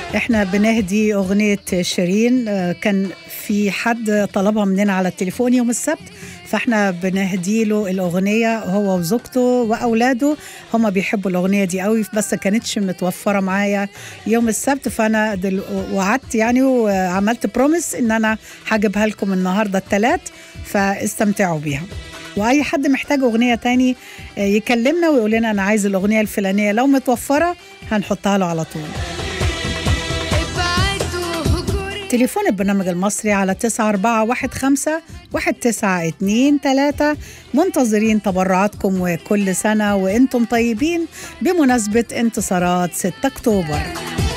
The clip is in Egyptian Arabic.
احنا بنهدي اغنيه شيرين آه، كان في حد طلبها مننا على التليفون يوم السبت فاحنا بنهدي له الاغنيه هو وزوجته واولاده هم بيحبوا الاغنيه دي قوي بس كانتش متوفره معايا يوم السبت فانا دل... وعدت يعني وعملت بروميس ان انا هجيبها لكم النهارده الثلاث فاستمتعوا بيها واي حد محتاج اغنيه تاني آه، يكلمنا ويقول لنا انا عايز الاغنيه الفلانيه لو متوفره هنحطها له على طول تليفون البرنامج المصري على 9415 1923 منتظرين تبرعاتكم وكل سنة وانتم طيبين بمناسبة انتصارات 6 أكتوبر